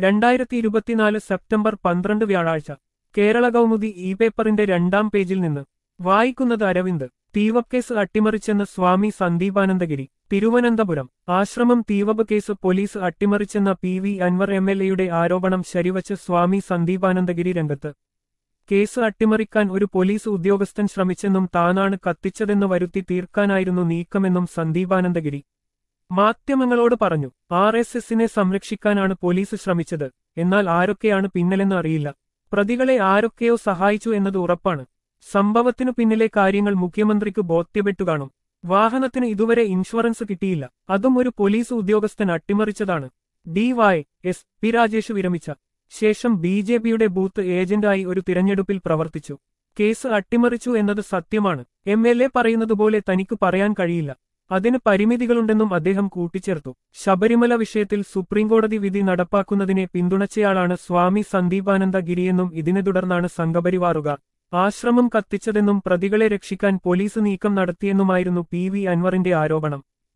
രണ്ടായിരത്തി ഇരുപത്തിനാല് സെപ്റ്റംബർ പന്ത്രണ്ട് വ്യാഴാഴ്ച കേരള കൗമുദി ഇ പേപ്പറിന്റെ രണ്ടാം പേജിൽ നിന്ന് വായിക്കുന്നത് അരവിന്ദ് തീവക്കേസ് അട്ടിമറിച്ചെന്ന് സ്വാമി സന്ദീപാനന്ദഗിരി തിരുവനന്തപുരം ആശ്രമം തീവപ്പ് കേസ് പോലീസ് അട്ടിമറിച്ചെന്ന P V Anvar M L എയുടെ ആരോപണം ശരിവച്ച് സ്വാമി സന്ദീപാനന്ദഗിരി രംഗത്ത് കേസ് അട്ടിമറിക്കാൻ ഒരു പോലീസ് ഉദ്യോഗസ്ഥൻ ശ്രമിച്ചെന്നും താനാണ് കത്തിച്ചതെന്ന് വരുത്തി തീർക്കാനായിരുന്നു നീക്കമെന്നും സന്ദീപാനന്ദഗിരി മാധ്യമങ്ങളോട് പറഞ്ഞു ആർ എസ് എസിനെ സംരക്ഷിക്കാനാണ് പോലീസ് ശ്രമിച്ചത് എന്നാൽ ആരൊക്കെയാണ് പിന്നിലെന്ന് അറിയില്ല പ്രതികളെ ആരൊക്കെയോ സഹായിച്ചു എന്നത് ഉറപ്പാണ് സംഭവത്തിനു പിന്നിലെ കാര്യങ്ങൾ മുഖ്യമന്ത്രിക്ക് ബോധ്യപ്പെട്ടു കാണും വാഹനത്തിന് ഇതുവരെ ഇൻഷുറൻസ് കിട്ടിയില്ല അതും ഒരു പോലീസ് ഉദ്യോഗസ്ഥൻ അട്ടിമറിച്ചതാണ് D Y S P Rajesh വിരമിച്ച ശേഷം ബി ജെ പിയുടെ ബൂത്ത് ഏജന്റായി ഒരു തിരഞ്ഞെടുപ്പിൽ പ്രവർത്തിച്ചു കേസ് അട്ടിമറിച്ചു എന്നത് സത്യമാണ് എം എൽ എ പറയുന്നതുപോലെ തനിക്ക് പറയാൻ കഴിയില്ല അതിന് പരിമിതികളുണ്ടെന്നും അദ്ദേഹം കൂട്ടിച്ചേർത്തു ശബരിമല വിഷയത്തിൽ സുപ്രീംകോടതി വിധി നടപ്പാക്കുന്നതിനെ പിന്തുണച്ചയാളാണ് സ്വാമി സന്ദീപാനന്ദ ഗിരിയെന്നും ഇതിനെ തുടർന്നാണ് സംഘപരിവാറുകാർ ആശ്രമം കത്തിച്ചതെന്നും പ്രതികളെ രക്ഷിക്കാൻ പോലീസ് നീക്കം നടത്തിയെന്നുമായിരുന്നു പി വി അൻവറിന്റെ ആരോപണം